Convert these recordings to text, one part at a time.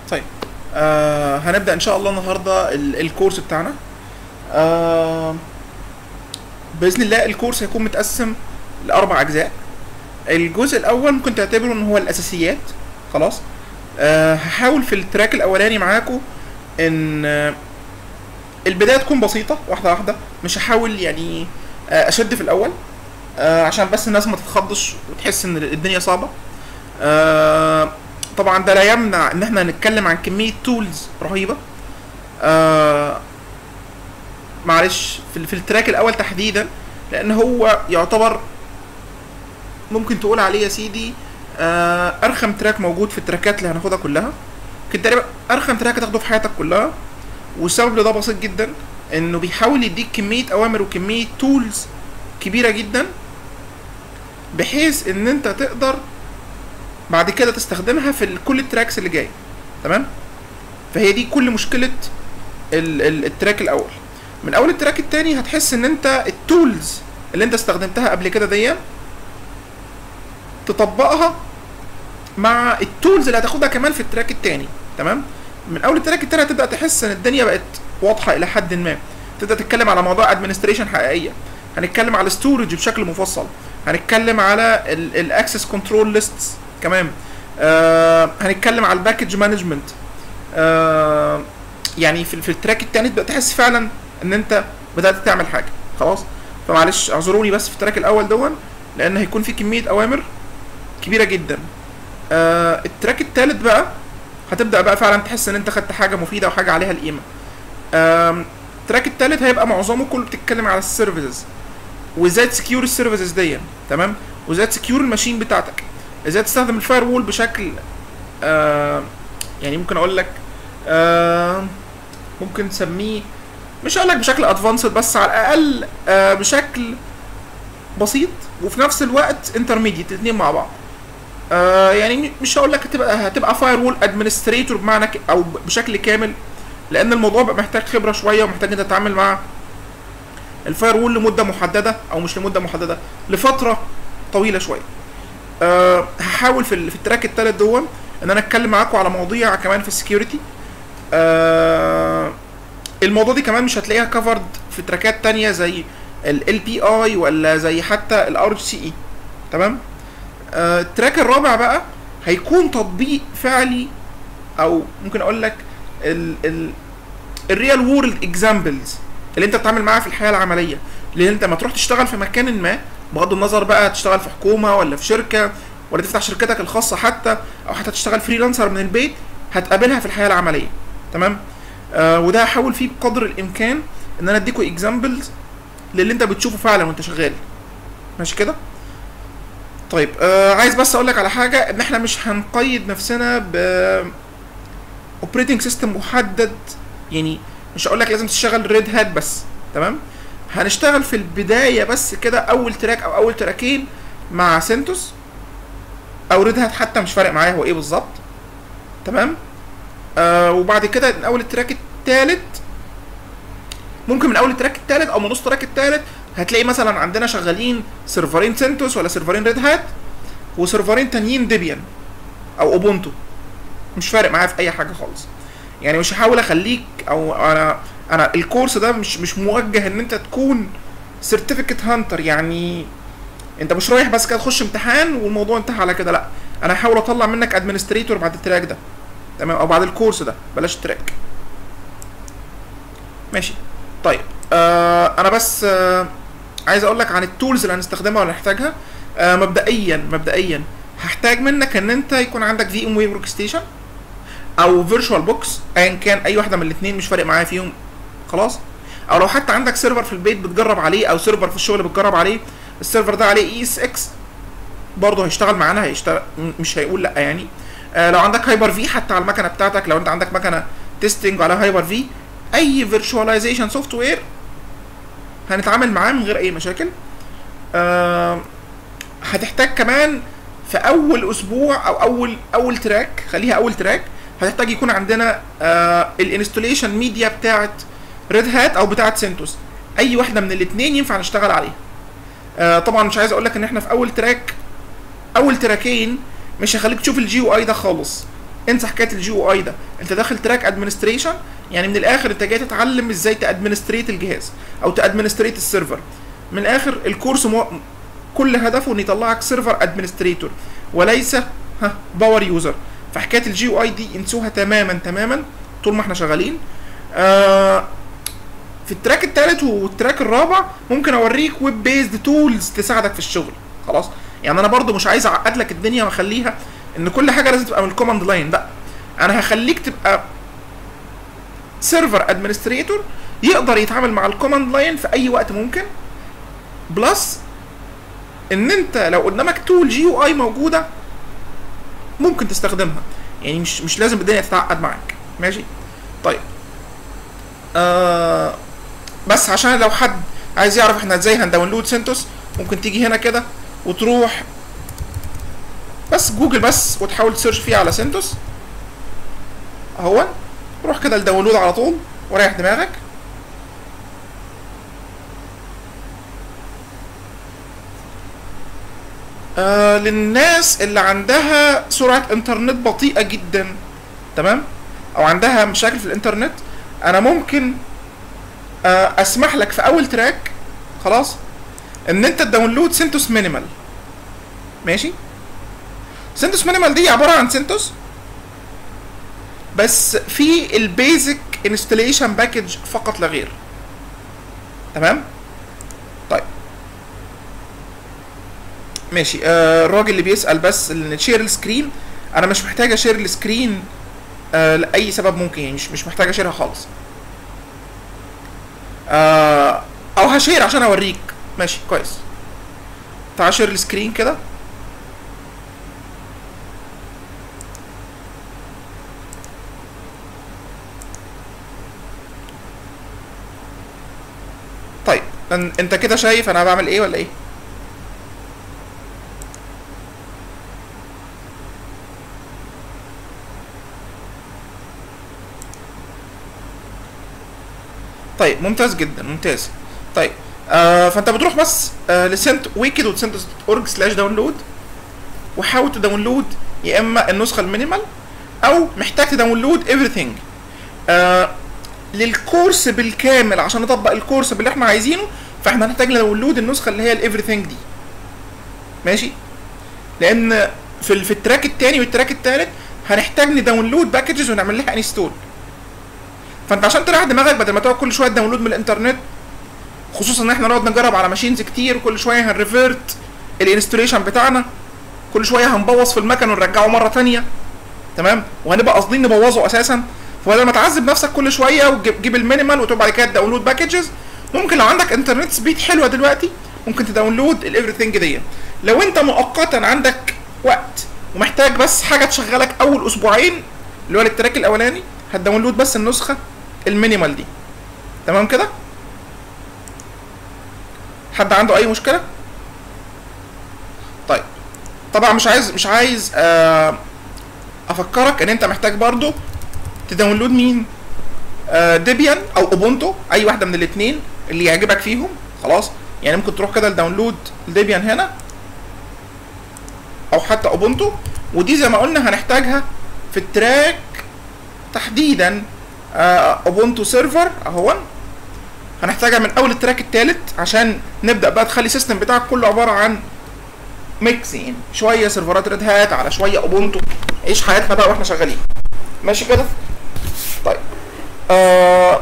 طيب آه هنبدا ان شاء الله النهارده ال- الكورس بتاعنا آه باذن الله الكورس هيكون متقسم لاربع اجزاء الجزء الاول ممكن تعتبره ان هو الاساسيات خلاص آه هحاول في التراك الاولاني معاكم ان آه البدايه تكون بسيطه واحده واحده مش هحاول يعني آه اشد في الاول آه عشان بس الناس ما تتخضش وتحس ان الدنيا صعبه آه طبعا ده لا يمنع ان احنا نتكلم عن كميه تولز رهيبه آه معلش في, في التراك الاول تحديدا لان هو يعتبر ممكن تقول عليه يا سيدي آه ارخم تراك موجود في التراكات اللي هناخدها كلها كنت تقريبا ارخم تراك هتاخده في حياتك كلها والسبب لده بسيط جدا انه بيحاول يديك كميه اوامر وكميه تولز كبيره جدا بحيث ان انت تقدر بعد كده تستخدمها في ال- كل التراكس اللي جاي تمام فهي دي كل مشكله ال ال التراك الاول من اول التراك التاني هتحس ان انت التولز اللي انت استخدمتها قبل كده دي تطبقها مع التولز اللي هتاخدها كمان في التراك التاني تمام من اول التراك التاني هتبدا تحس ان الدنيا بقت واضحه الى حد ما تبدا تتكلم على موضوع ادمنستريشن حقيقيه هنتكلم على ستورج بشكل مفصل هنتكلم على الاكسس كنترول ليستس كمان آه هنتكلم على الباكج مانجمنت آه يعني في, في التراك التاني تبدا تحس فعلا ان انت بدات تعمل حاجه خلاص فمعلش اعذروني بس في التراك الاول دون لان هيكون في كميه اوامر كبيره جدا آه التراك التالت بقى هتبدا بقى فعلا تحس ان انت خدت حاجه مفيده وحاجه عليها القيمه آم، التراك التالت هيبقى معظمه كله بتتكلم على السيرفيسز وازاي تسكيور السيرفيسز دي تمام وازاي تسكيور الماشين بتاعتك ازاي تستخدم الفاير وول بشكل آه يعني ممكن اقول لك آه ممكن تسميه مش هقول لك بشكل ادفانسد بس على الاقل آه بشكل بسيط وفي نفس الوقت انترميديت الاثنين مع بعض آه يعني مش هقول لك هتبقى هتبقى فاير وول ادمنستريتور بمعنى ك- او بشكل كامل لان الموضوع بقى محتاج خبره شويه ومحتاج انت تتعامل مع الفاير وول لمده محدده او مش لمده محدده لفتره طويله شويه أه هحاول في, ال- في التراك التالت دون ان انا اتكلم معاكم على مواضيع كمان في السكيورتي أه الموضوع دي كمان مش هتلاقيها كفرد في تراكات تانية زي ال بي اي ولا زي حتى الار سي اي تمام آه، التراك الرابع بقى هيكون تطبيق فعلي او ممكن اقول لك ال ال الريال وورلد اكزامبلز اللي انت بتتعامل معاها في الحياه العمليه اللي انت ما تروح تشتغل في مكان ما بغض النظر بقى تشتغل في حكومه ولا في شركه ولا تفتح شركتك الخاصه حتى او حتى تشتغل فريلانسر من البيت هتقابلها في الحياه العمليه تمام آه وده هحاول فيه بقدر الامكان ان انا اديكوا اكزامبلز للي انت بتشوفه فعلا وانت شغال ماشي كده طيب آه عايز بس اقول لك على حاجه ان احنا مش هنقيد نفسنا ب اوبريتنج سيستم محدد يعني مش هقول لك لازم تشتغل ريد هات بس تمام هنشتغل في البدايه بس كده اول تراك او اول تراكين مع سنتوس او ريد هات حتى مش فارق معايا هو ايه بالظبط تمام آه وبعد كده من اول التراك التالت ممكن من اول التراك التالت او من نص التراك التالت هتلاقي مثلا عندنا شغالين سيرفرين سنتوس ولا سيرفرين ريد هات وسيرفرين تانيين ديبيان او اوبونتو مش فارق معايا في اي حاجه خالص يعني مش هحاول اخليك او انا انا الكورس ده مش مش موجه ان انت تكون سيرتيفيكت هانتر يعني انت مش رايح بس كده تخش امتحان والموضوع انتهى على كده لا انا هحاول اطلع منك ادمنستريتور بعد التراك ده تمام او بعد الكورس ده بلاش التراك ماشي طيب آه انا بس آه عايز اقول لك عن التولز اللي هنستخدمها ولا نحتاجها آه مبدئيا مبدئيا هحتاج منك ان انت يكون عندك في ام وير ورك ستيشن او فيرتشوال بوكس ايا كان اي واحده من الاثنين مش فارق معايا فيهم خلاص او لو حتى عندك سيرفر في البيت بتجرب عليه او سيرفر في الشغل بتجرب عليه السيرفر ده عليه اي اس اكس برضه هيشتغل معانا هيشتغل م- مش هيقول لا يعني آه لو عندك هايبر في حتى على المكنه بتاعتك لو انت عندك مكنه تيستنج على هايبر في اي فيرتشواليزيشن سوفت وير هنتعامل معاه من غير اي مشاكل آه هتحتاج كمان في اول اسبوع او اول اول تراك خليها اول تراك هتحتاج يكون عندنا آه الانستوليشن ميديا بتاعت ريد هات او بتاعت سنتوس اي واحده من الاثنين ينفع نشتغل عليها آه طبعا مش عايز اقول لك ان احنا في اول تراك اول تراكين مش هخليك تشوف الجي يو اي ده خالص انسى حكايه الجي او اي ده انت داخل تراك ادمنستريشن يعني من الاخر انت جاي تتعلم ازاي تادمنستريت الجهاز او تادمنستريت السيرفر من الاخر الكورس مو... كل هدفه ان يطلعك سيرفر ادمنستريتور وليس ها باور يوزر فحكايه الجي او اي دي انسوها تماما تماما طول ما احنا شغالين آه في التراك الثالث والتراك الرابع ممكن اوريك ويب بيزد تولز تساعدك في الشغل خلاص يعني انا برضو مش عايز اعقد لك الدنيا واخليها ان كل حاجه لازم تبقى من الكوماند لاين لا انا هخليك تبقى سيرفر ادمنستريتور يقدر يتعامل مع الكوماند لاين في اي وقت ممكن بلس ان انت لو قدامك تول جي يو اي موجوده ممكن تستخدمها يعني مش مش لازم الدنيا تتعقد معاك ماشي طيب آه بس عشان لو حد عايز يعرف احنا ازاي هنداونلود سنتوس ممكن تيجي هنا كده وتروح بس جوجل بس وتحاول تسيرش فيه على سنتوس اهو روح كده الداونلود على طول وريح دماغك آه للناس اللي عندها سرعة انترنت بطيئة جدا تمام او عندها مشاكل في الانترنت انا ممكن آه اسمح لك في اول تراك خلاص ان انت تداونلود سنتوس مينيمال ماشي سنتوس مينيمال دي عبارة عن سنتوس بس في البيزك انستليشن باكج فقط لا غير تمام طيب ماشي آه الراجل اللي بيسأل بس ان شير السكرين انا مش محتاج اشير السكرين آه لاي سبب ممكن يعني مش مش محتاج اشيرها خالص آه او هشير عشان اوريك ماشي كويس تعال شير السكرين كده طيب أن- انت كده شايف انا بعمل ايه ولا ايه طيب ممتاز جدا ممتاز طيب آه فانت بتروح بس آه لسنت ويكد وسنت اورج سلاش داونلود وحاول تداونلود يا اما النسخه المينيمال او محتاج تداونلود everything آه للكورس بالكامل عشان نطبق الكورس باللي احنا عايزينه فاحنا هنحتاج نداونلود النسخه اللي هي الايفريثينج دي ماشي لان في ال- في التراك التاني والتراك التالت هنحتاج نداونلود باكجز ونعمل لها انستول فانت عشان تريح دماغك بدل ما تقعد كل شويه داونلود من الانترنت خصوصا ان احنا نقعد نجرب على ماشينز كتير وكل شويه هنريفيرت الانستوليشن بتاعنا كل شويه هنبوظ في المكن ونرجعه مره تانية تمام وهنبقى قاصدين نبوظه اساسا فبدل ما تعذب نفسك كل شويه وتجيب المينيمال وتبقى بعد كده داونلود باكجز ممكن لو عندك انترنت سبيد حلوه دلوقتي ممكن تداونلود الايفريثينج دي لو انت مؤقتا عندك وقت ومحتاج بس حاجه تشغلك اول اسبوعين اللي هو التراك الاولاني هتداونلود بس النسخه المينيمال دي تمام كده حد عنده اي مشكله طيب طبعا مش عايز مش عايز آه افكرك ان انت محتاج برضو تداونلود مين آه ديبيان او اوبونتو اي واحده من الاثنين اللي يعجبك فيهم خلاص يعني ممكن تروح كده لداونلود ديبيان هنا او حتى اوبونتو ودي زي ما قلنا هنحتاجها في التراك تحديدا آه اوبونتو سيرفر اهون هنحتاجها من اول التراك الثالث عشان نبدا بقى تخلي السيستم بتاعك كله عباره عن ميكس يعني شويه سيرفرات ريد هات على شويه اوبونتو عيش حياتنا بقى واحنا شغالين ماشي كده طيب آه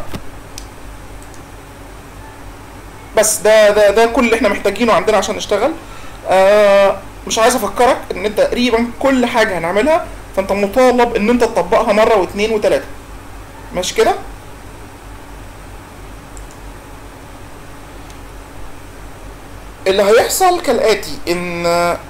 بس ده ده ده كل اللي احنا محتاجينه عندنا عشان نشتغل آه مش عايز افكرك ان انت تقريبا كل حاجه هنعملها فانت مطالب ان انت تطبقها مره واثنين وثلاثه ماشي كده اللي هيحصل كالاتي ان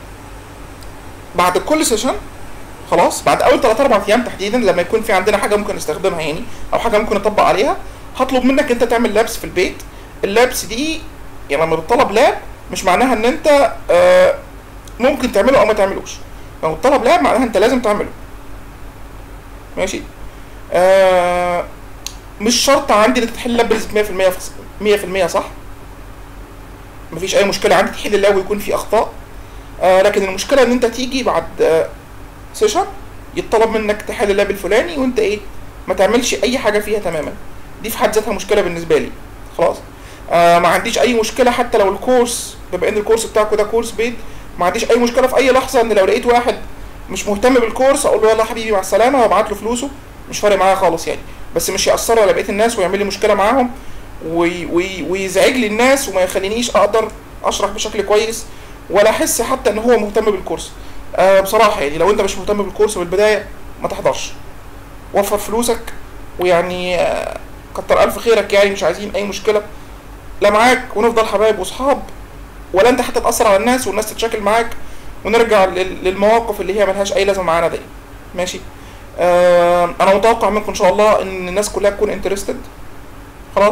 بعد كل سيشن خلاص بعد اول 3 4 ايام تحديدا لما يكون في عندنا حاجه ممكن نستخدمها يعني او حاجه ممكن نطبق عليها هطلب منك انت تعمل لابس في البيت اللابس دي يعني لما بتطلب لاب مش معناها ان انت آه ممكن تعمله او ما تعملوش لو طلب لاب معناها انت لازم تعمله ماشي آه مش شرط عندي انك تحل لاب بنسبه 100% 100% صح مفيش اي مشكله عندي تحل اللاب ويكون في اخطاء آه لكن المشكله ان انت تيجي بعد آه سيشن يطلب منك تحل اللاب الفلاني وانت ايه ما تعملش اي حاجه فيها تماما دي في حد ذاتها مشكله بالنسبه لي خلاص آه ما عنديش اي مشكله حتى لو الكورس بما ان الكورس بتاعكم ده كورس بيد ما عنديش اي مشكله في اي لحظه ان لو لقيت واحد مش مهتم بالكورس اقول له يلا حبيبي مع السلامه وابعت له فلوسه مش فارق معايا خالص يعني بس مش ياثر على بقيه الناس ويعمل لي مشكله معاهم وي وي ويزعج لي الناس وما يخلينيش اقدر اشرح بشكل كويس ولا احس حتى ان هو مهتم بالكورس آه بصراحه يعني لو انت مش مهتم بالكورس من البدايه ما تحضرش وفر فلوسك ويعني آه كتر الف خيرك يعني مش عايزين اي مشكله لا معاك ونفضل حبايب واصحاب ولا انت حتى تاثر على الناس والناس تتشاكل معاك ونرجع لل- للمواقف اللي هي ملهاش اي لازمه معانا دي ماشي آه انا متوقع منكم ان شاء الله ان الناس كلها تكون انترستد خلاص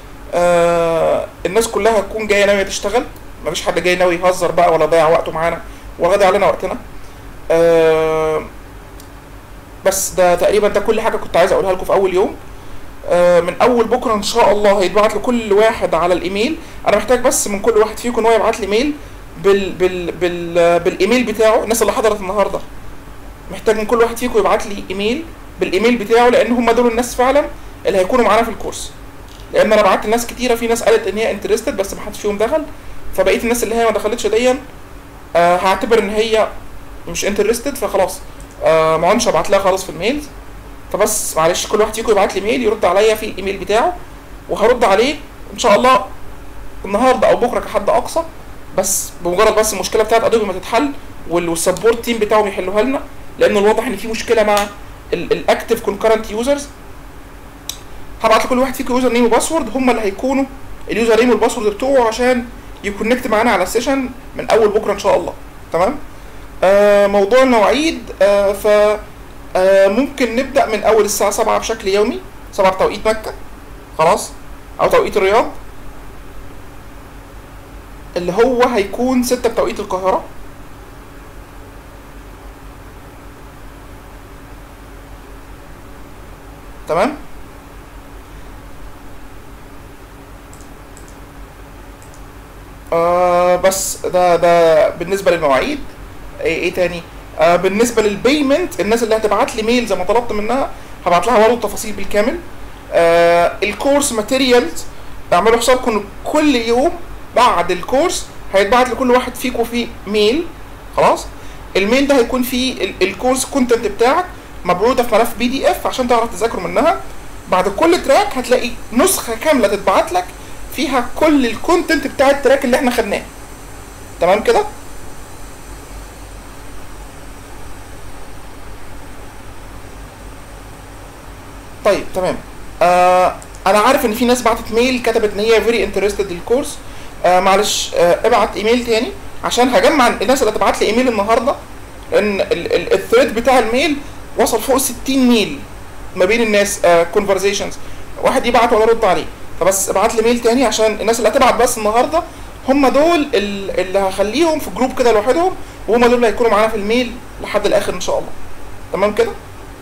آه الناس كلها هتكون جايه ناويه تشتغل مفيش حد جاي ناوي يهزر بقى ولا يضيع وقته معانا ولا يضيع علينا وقتنا آه بس ده تقريبا ده كل حاجه كنت عايز اقولها لكم في اول يوم آه من اول بكره ان شاء الله هيتبعت لكل واحد على الايميل انا محتاج بس من كل واحد فيكم ان هو يبعت لي ايميل بال بال بال بالايميل بتاعه الناس اللي حضرت النهارده محتاج من كل واحد فيكم يبعت لي ايميل بالايميل بتاعه لان هم دول الناس فعلا اللي هيكونوا معانا في الكورس لان انا بعت لناس كتيره في ناس قالت ان هي انترستد بس ما حدش فيهم دخل فبقيه الناس اللي هي ما دخلتش ديا آه هعتبر ان هي مش انترستد فخلاص آه ما عدتش ابعت لها خالص في الميلز فبس معلش كل واحد فيكم يبعت لي ميل يرد عليا في الايميل بتاعه وهرد عليه ان شاء الله النهارده او بكره كحد اقصى بس بمجرد بس المشكله بتاعت ادوبي ما تتحل وال- والسبورت تيم بتاعهم يحلوها لنا لان الواضح ان في مشكله مع الاكتف كونكرنت يوزرز هبعت لكل واحد فيكم يوزر نيم وباسورد هم اللي هيكونوا اليوزر نيم والباسورد بتوعه عشان يكونكت معانا على السيشن من اول بكره ان شاء الله تمام آه موضوع المواعيد آه ف آه ممكن نبدا من اول الساعه 7 بشكل يومي 7 بتوقيت مكه خلاص او توقيت الرياض اللي هو هيكون 6 بتوقيت القاهره تمام آه بس ده ده بالنسبه للمواعيد ايه, إيه تاني آه بالنسبه للبيمنت الناس اللي هتبعت لي ميل زي ما طلبت منها هبعت لها برضه التفاصيل بالكامل آه الكورس ماتيريالز اعملوا حسابكم إن كل يوم بعد الكورس هيتبعت لكل واحد فيكم فيه ميل خلاص الميل ده هيكون فيه ال- الكورس كونتنت بتاعك مبعوثه في ملف بي دي اف عشان تعرف تذاكر منها بعد كل تراك هتلاقي نسخه كامله تتبعت لك فيها كل الكونتنت بتاع التراك اللي احنا خدناه تمام كده طيب تمام آه انا عارف ان في ناس بعتت ميل كتبت ان هي فيري انترستد الكورس آه معلش آه ابعت ايميل تاني عشان هجمع الناس اللي هتبعت لي ايميل النهارده لان الثريد بتاع الميل وصل فوق 60 ميل ما بين الناس كونفرزيشنز واحد يبعت وانا ارد عليه فبس ابعت لي ميل تاني عشان الناس اللي هتبعت بس النهارده هم دول ال- اللي هخليهم في جروب كده لوحدهم وهم دول اللي هيكونوا معانا في الميل لحد الاخر ان شاء الله تمام كده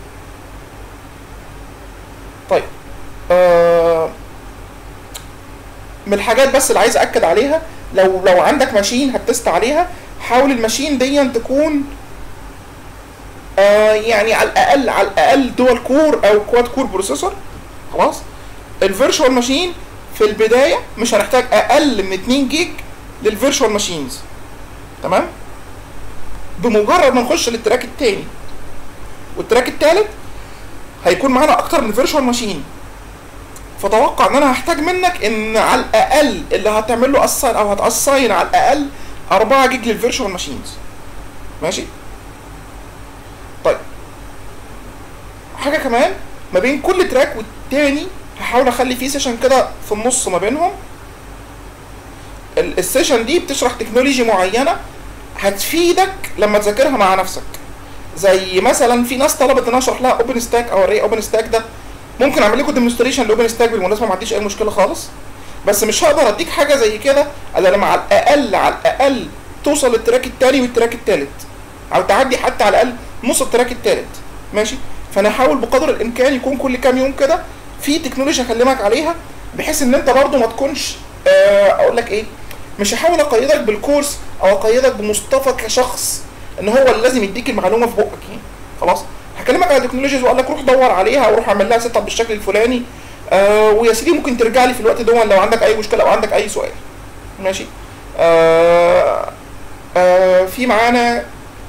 طيب آه من الحاجات بس اللي عايز اكد عليها لو لو عندك ماشين هتست عليها حاول الماشين دي تكون آه يعني على الاقل على الاقل دول كور او كواد كور بروسيسور خلاص الفيرتشوال ماشين في البدايه مش هنحتاج اقل من 2 جيج للفيرتشوال ماشينز تمام بمجرد ما نخش للتراك التاني والتراك التالت هيكون معانا اكتر من فيرتشوال ماشين فتوقع ان انا هحتاج منك ان على الاقل اللي هتعمل له اساين او هتاساين على الاقل 4 جيج للفيرتشوال ماشينز ماشي طيب حاجه كمان ما بين كل تراك والتاني هحاول اخلي فيه سيشن كده في النص ما بينهم ال- السيشن دي بتشرح تكنولوجي معينه هتفيدك لما تذاكرها مع نفسك زي مثلا في ناس طلبت ان انا اشرح لها اوبن ستاك او اري اوبن ستاك ده ممكن اعمل لكم ديمونستريشن لاوبن ستاك بالمناسبه ما عنديش اي مشكله خالص بس مش هقدر اديك حاجه زي كده الا لما على الاقل على الاقل توصل للتراك التاني والتراك التالت او تعدي حتى على الاقل نص التراك التالت ماشي فانا هحاول بقدر الامكان يكون كل كام يوم كده في تكنولوجيا اكلمك عليها بحيث ان انت برضو ما تكونش آه، اقول لك ايه مش هحاول اقيدك بالكورس او اقيدك بمصطفى كشخص ان هو اللي لازم يديك المعلومه في بقك يعني خلاص هكلمك على تكنولوجيز واقول لك روح دور عليها او روح اعمل لها سيت اب بالشكل الفلاني آه ويا سيدي ممكن ترجع لي في الوقت ده لو عندك اي مشكله او عندك اي سؤال ماشي آه آه في معانا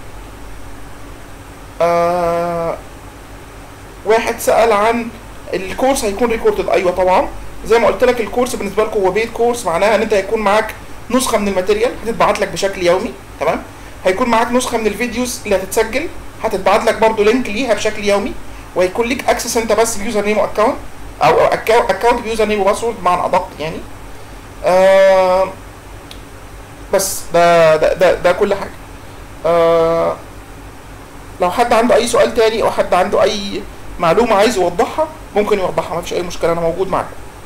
آه واحد سأل عن الكورس هيكون ريكوردد ايوه طبعا زي ما قلت لك الكورس بالنسبه لكم هو بيت كورس معناها ان انت هيكون معاك نسخه من الماتيريال هتتبعت لك بشكل يومي تمام هيكون معاك نسخه من الفيديوز اللي هتتسجل هتتبعت لك برضو لينك ليها بشكل يومي وهيكون ليك اكسس انت بس بيوزر نيم واكونت او اكونت بيوزر نيم وباسورد بمعنى ادق يعني آه بس ده ده ده, ده كل حاجه آه لو حد عنده اي سؤال تاني او حد عنده اي معلومه عايز يوضحها ممكن يوضحها مفيش اي مشكله انا موجود معاك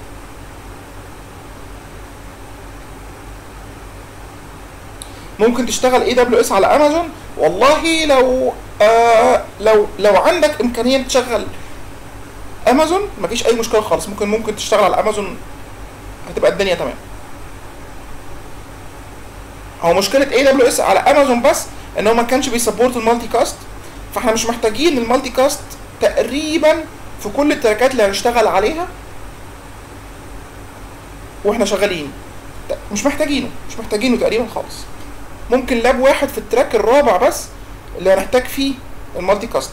ممكن تشتغل اي دبليو اس على امازون والله لو آه لو لو عندك امكانيه تشغل امازون مفيش اي مشكله خالص ممكن ممكن تشتغل على امازون هتبقى الدنيا تمام هو مشكله اي دبليو اس على امازون بس ان هو ما كانش بيسبورت المالتي كاست فاحنا مش محتاجين المالتي كاست تقريبا في كل التراكات اللي هنشتغل عليها واحنا شغالين مش محتاجينه مش محتاجينه تقريبا خالص ممكن لاب واحد في التراك الرابع بس اللي هنحتاج فيه المالتي كاست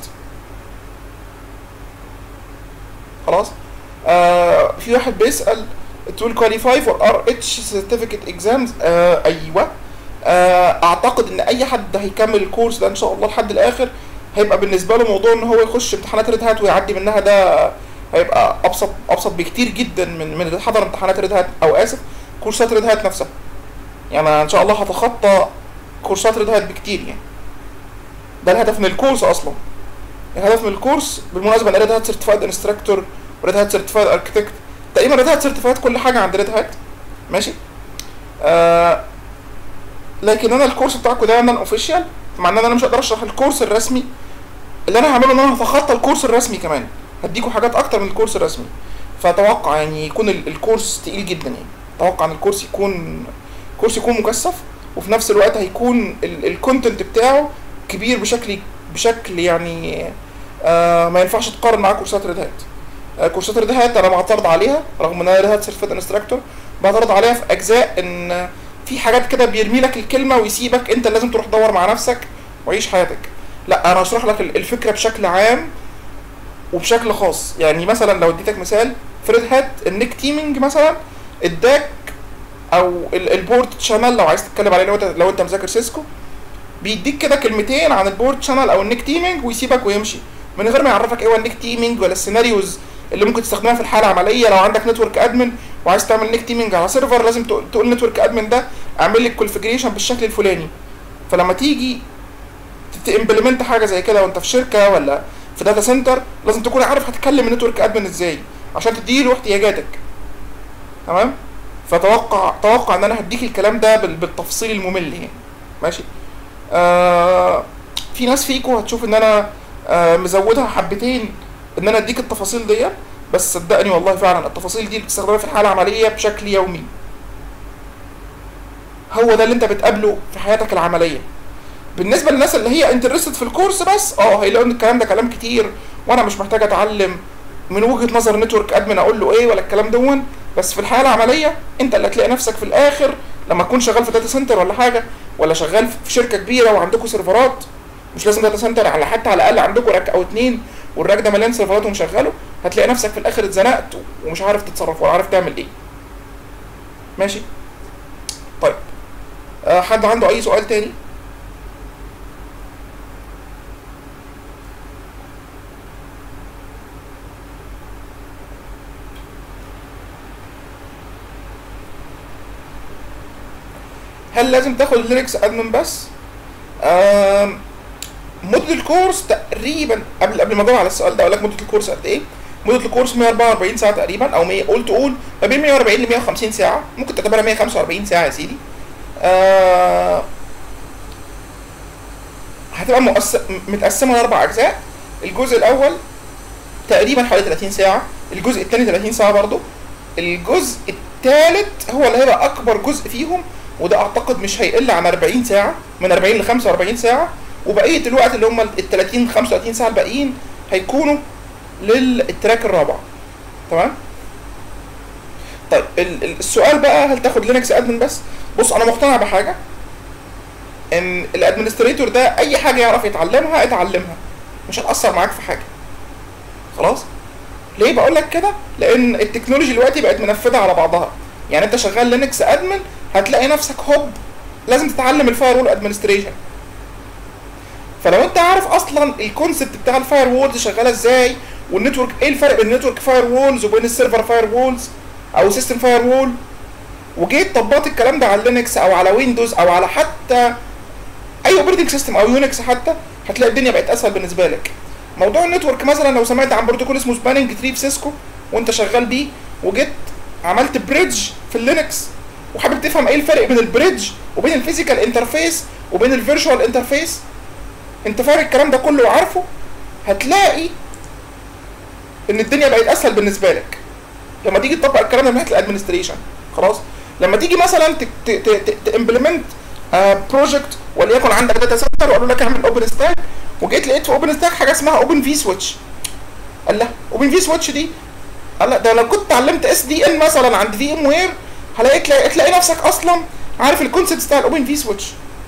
خلاص آه في واحد بيسال تقول كواليفاي فور ار اتش سيرتيفيكت اكزامز ايوه آه اعتقد ان اي حد هيكمل الكورس ده ان شاء الله لحد الاخر هيبقى بالنسبه له موضوع ان هو يخش امتحانات ريد هات ويعدي منها ده هيبقى ابسط ابسط بكتير جدا من من اللي حضر امتحانات ريد هات او اسف كورسات ريد هات نفسها يعني ان شاء الله هتخطى كورسات ريد هات بكتير يعني ده الهدف من الكورس اصلا الهدف من الكورس بالمناسبه انا ريد هات سيرتيفايد انستراكتور وريد هات سيرتيفايد اركتكت تقريبا ريد هات سيرتيفايد كل حاجه عند ريد هات ماشي آه لكن انا الكورس بتاعكم ده نون اوفيشال معناه ان انا مش هقدر اشرح الكورس الرسمي اللي انا هعمله ان انا هتخطى الكورس الرسمي كمان هديكوا حاجات اكتر من الكورس الرسمي فاتوقع يعني يكون الكورس تقيل جدا يعني اتوقع ان الكورس يكون كورس يكون مكثف وفي نفس الوقت هيكون الكونتنت بتاعه كبير بشكل بشكل يعني آه ما ينفعش تقارن معاه كورسات ريد هات آه كورسات ريد هات انا معترض عليها رغم ان انا ريد هات سيرفيد انستراكتور بعترض عليها في اجزاء ان في حاجات كده بيرمي لك الكلمه ويسيبك انت لازم تروح تدور مع نفسك وعيش حياتك لا انا هشرح لك الفكره بشكل عام وبشكل خاص يعني مثلا لو اديتك مثال فريد هات النيك تيمينج مثلا اداك او البورد شانل لو عايز تتكلم عليه لو انت لو انت مذاكر سيسكو بيديك كده كلمتين عن البورد شانل او النيك تيمينج ويسيبك ويمشي من غير ما يعرفك ايه هو النيك تيمينج ولا السيناريوز اللي ممكن تستخدمها في الحاله العمليه لو عندك نتورك ادمن وعايز تعمل نيك تيمينج على سيرفر لازم تقول نتورك ادمن ده اعمل لي الكونفجريشن بالشكل الفلاني فلما تيجي تمبلمنت حاجه زي كده وانت في شركه ولا في داتا سنتر لازم تكون عارف هتكلم النتورك ادمن ازاي عشان تديله احتياجاتك تمام فتوقع توقع ان انا هديك الكلام ده بالتفصيل الممل يعني ماشي آه في ناس فيكم هتشوف ان انا آه مزودها حبتين ان انا اديك التفاصيل دي بس صدقني والله فعلا التفاصيل دي بتستخدمها في الحاله العمليه بشكل يومي هو ده اللي انت بتقابله في حياتك العمليه بالنسبه للناس اللي هي انترستد في الكورس بس اه هيلاقوا ان الكلام ده كلام كتير وانا مش محتاج اتعلم من وجهه نظر نتورك ادمن اقول له ايه ولا الكلام دون بس في الحياه العمليه انت اللي هتلاقي نفسك في الاخر لما تكون شغال في داتا سنتر ولا حاجه ولا شغال في شركه كبيره وعندكم سيرفرات مش لازم داتا سنتر على حتى على الاقل عندكم راك او اتنين والراك ده مليان سيرفرات ومشغله هتلاقي نفسك في الاخر اتزنقت ومش عارف تتصرف ولا عارف تعمل ايه ماشي طيب أه حد عنده اي سؤال تاني هل لازم تاخد لينكس ادمن بس مدة الكورس تقريبا قبل قبل ما اجاوب على السؤال ده اقول لك مدة الكورس قد ايه مدة الكورس 144 ساعة تقريبا او 100 قلت قول ما بين 140 ل 150 ساعة ممكن تعتبرها 145 ساعة يا سيدي آه هتبقى مؤس... متقسمة لأربع أجزاء الجزء الأول تقريبا حوالي 30 ساعة الجزء الثاني 30 ساعة برضه الجزء الثالث هو اللي هيبقى أكبر جزء فيهم وده أعتقد مش هيقل عن 40 ساعة من 40 ل 45 ساعة وبقيه الوقت اللي هم ال 30 35 ساعه الباقيين هيكونوا للتراك الرابع تمام طيب ال- ال- السؤال بقى هل تاخد لينكس ادمن بس بص انا مقتنع بحاجه ان الادمنستريتور ده اي حاجه يعرف يتعلمها اتعلمها مش هتاثر معاك في حاجه خلاص ليه بقول لك كده لان التكنولوجي دلوقتي بقت منفذه على بعضها يعني انت شغال لينكس ادمن هتلاقي نفسك هوب لازم تتعلم الفاير وول ادمنستريشن فلو انت عارف اصلا الكونسبت بتاع الفاير وولز شغاله ازاي والنتورك ايه الفرق بين النتورك فاير وولز وبين السيرفر فاير وولز او سيستم فاير وول وجيت طبقت الكلام ده على لينكس او على ويندوز او على حتى اي اوبريتنج سيستم او يونكس حتى هتلاقي الدنيا بقت اسهل بالنسبه لك موضوع النتورك مثلا لو سمعت عن بروتوكول اسمه سباننج تري في سيسكو وانت شغال بيه وجيت عملت بريدج في اللينكس وحابب تفهم ايه الفرق بين البريدج وبين الفيزيكال انترفيس وبين الفيرتشوال انترفيس انت فاهم الكلام ده كله وعارفه هتلاقي ان الدنيا بقت اسهل بالنسبه لك لما تيجي تطبق الكلام ده من ناحيه الادمنستريشن خلاص لما تيجي مثلا تمبلمنت بروجكت وليكن عندك داتا سنتر وقالوا لك اعمل اوبن ستاك وجيت لقيت في اوبن ستاك حاجه اسمها اوبن في سويتش قال لا اوبن في سويتش دي قال لا ده لو كنت اتعلمت اس دي ان مثلا عند في ام وير هلاقي تلاقي, تلاقي نفسك اصلا عارف الكونسيبت بتاع الاوبن في سويتش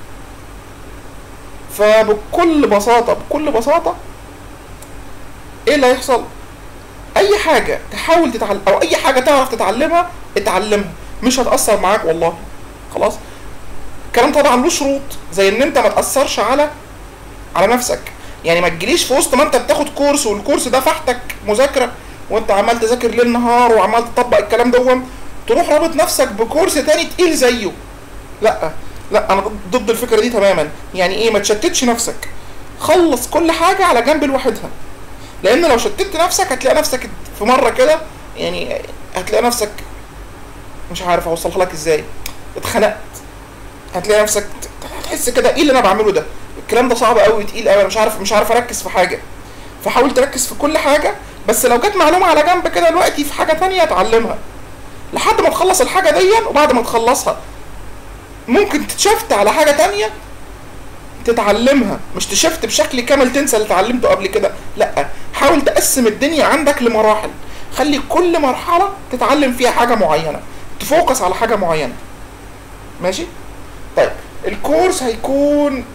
فبكل بساطه بكل بساطه ايه اللي هيحصل اي حاجه تحاول تتعلم او اي حاجه تعرف تتعلمها اتعلمها مش هتاثر معاك والله خلاص الكلام طبعا له شروط زي ان انت ما تاثرش على على نفسك يعني ما تجيليش في وسط ما انت بتاخد كورس والكورس ده فحتك مذاكره وانت عمال تذاكر ليل نهار وعمال تطبق الكلام ده تروح رابط نفسك بكورس تاني تقيل زيه لا لا انا ضد الفكره دي تماما يعني ايه ما تشتتش نفسك خلص كل حاجه على جنب لوحدها لان لو شتت نفسك هتلاقي نفسك في مره كده يعني هتلاقي نفسك مش عارف اوصلها لك ازاي اتخنقت هتلاقي نفسك تحس كده ايه اللي انا بعمله ده الكلام ده صعب قوي تقيل قوي انا مش عارف مش عارف اركز في حاجه فحاول تركز في كل حاجه بس لو جت معلومه على جنب كده دلوقتي في حاجه تانية اتعلمها لحد ما تخلص الحاجه دي وبعد ما تخلصها ممكن تتشفت على حاجه تانية تتعلمها مش تشفت بشكل كامل تنسى اللي اتعلمته قبل كده لا حاول تقسم الدنيا عندك لمراحل خلي كل مرحله تتعلم فيها حاجه معينه تفوكس على حاجه معينه ماشي طيب الكورس هيكون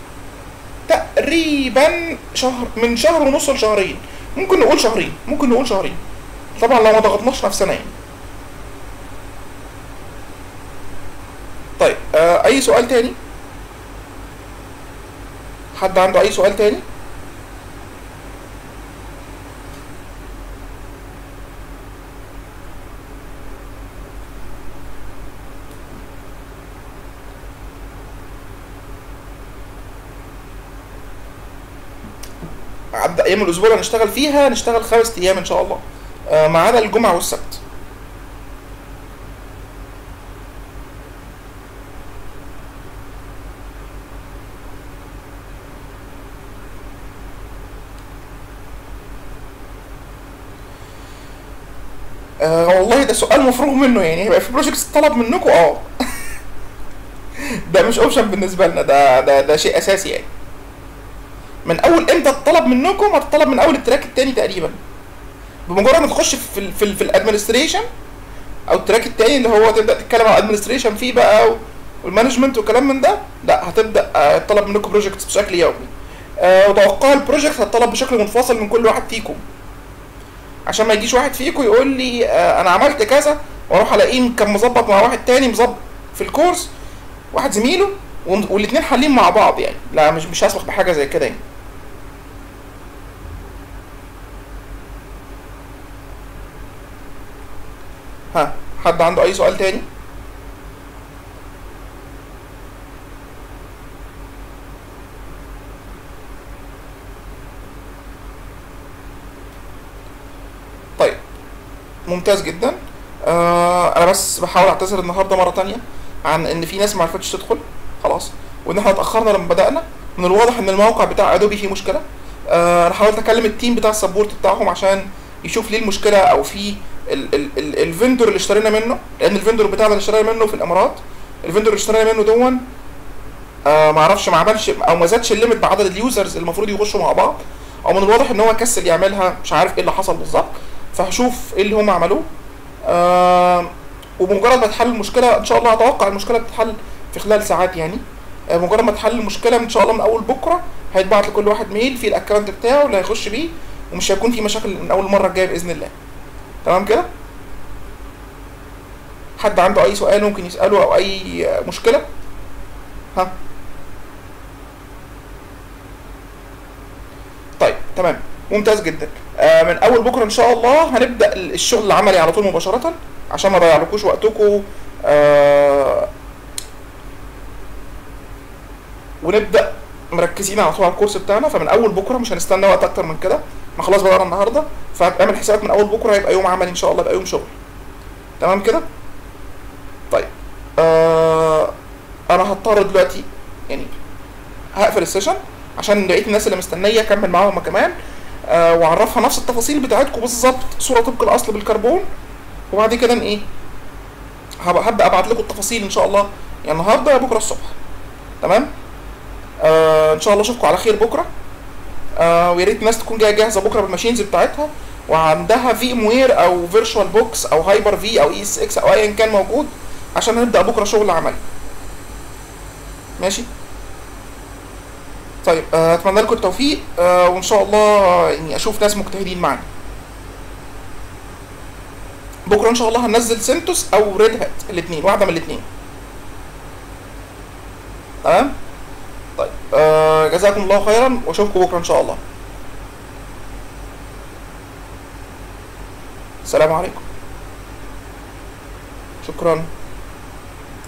تقريبا شهر من شهر ونص لشهرين ممكن نقول شهرين ممكن نقول شهرين طبعا لو ما ضغطناش نفسنا يعني طيب آه اي سؤال تاني حد عنده اي سؤال تاني عدى ايام الاسبوع اللي هنشتغل فيها نشتغل خمس ايام ان شاء الله آه ما عدا الجمعه والسبت آه والله ده سؤال مفروغ منه يعني هيبقى في بروجكتس طلب منكم اه ده مش اوبشن بالنسبه لنا ده ده ده شيء اساسي يعني من اول امتى الطلب منكم هتطلب من اول التراك التاني تقريبا بمجرد ما تخش في ال في ال في الادمنستريشن او التراك التاني اللي هو تبدا تتكلم عن الادمنستريشن فيه بقى والمانجمنت وكلام من ده لا هتبدا آه، يطلب منكم بروجكتس بشكل يومي آه، وتوقع البروجكت هتطلب بشكل منفصل من كل واحد فيكم عشان ما يجيش واحد فيكم يقول لي آه، انا عملت كذا واروح الاقيه كان مظبط مع واحد تاني مظبط في الكورس واحد زميله والاثنين حالين مع بعض يعني لا مش مش هسمح بحاجه زي كده يعني ها حد عنده اي سؤال تاني طيب ممتاز جدا آه انا بس بحاول اعتذر النهارده مره تانية عن ان في ناس ما عرفتش تدخل خلاص وان احنا اتاخرنا لما بدانا من الواضح ان الموقع بتاع ادوبي فيه مشكله آه انا حاولت اكلم التيم بتاع السبورت بتاعهم عشان يشوف ليه المشكله او في الفندور اللي اشترينا منه لان الفندور بتاعنا اللي اشترينا منه في الامارات الفندور اللي اشترينا منه دون آه ما اعرفش ما عملش او ما زادش الليمت بعدد اليوزرز اللي المفروض يخشوا مع بعض او من الواضح ان هو كسل يعملها مش عارف ايه اللي حصل بالظبط فهشوف ايه اللي هم عملوه آه وبمجرد ما تحل المشكله ان شاء الله اتوقع المشكله بتتحل في خلال ساعات يعني آه مجرد ما تحل المشكله ان شاء الله من اول بكره هيتبعت لكل واحد ميل فيه الاكونت بتاعه اللي هيخش بيه ومش هيكون في مشاكل من اول مره الجايه باذن الله تمام كده حد عنده اي سؤال ممكن يساله او اي مشكله ها طيب تمام ممتاز جدا آه من اول بكره ان شاء الله هنبدا الشغل العملي على طول مباشره عشان ما اضيعلكوش وقتكم آه ونبدا مركزين على طول على الكورس بتاعنا فمن اول بكره مش هنستنى وقت اكتر من كده ما خلاص بدأنا النهارده فاعمل حسابك من اول بكره هيبقى يوم عملي ان شاء الله يبقى يوم شغل تمام كده طيب آه انا هضطر دلوقتي يعني هقفل السيشن عشان بقيه الناس اللي مستنيه اكمل معاهم كمان آه واعرفها نفس التفاصيل بتاعتكم بالظبط صوره طبق الاصل بالكربون وبعد كده ايه هبقى هبدا ابعت لكم التفاصيل ان شاء الله يا النهارده يا بكره الصبح تمام آه ان شاء الله اشوفكم على خير بكره آه ويا ريت الناس تكون جايه جاهزه بكره بالماشينز بتاعتها وعندها في ام وير او فيرتشوال بوكس او هايبر في او اي اس اكس او ايا كان موجود عشان نبدا بكره شغل عملي ماشي طيب آه، اتمنى لكم التوفيق آه، وان شاء الله يعني اشوف ناس مجتهدين معانا بكره ان شاء الله هننزل سنتوس او ريد هات الاثنين واحده من الاثنين تمام طيب آه جزاكم الله خيرا واشوفكم بكره ان شاء الله السلام عليكم شكرا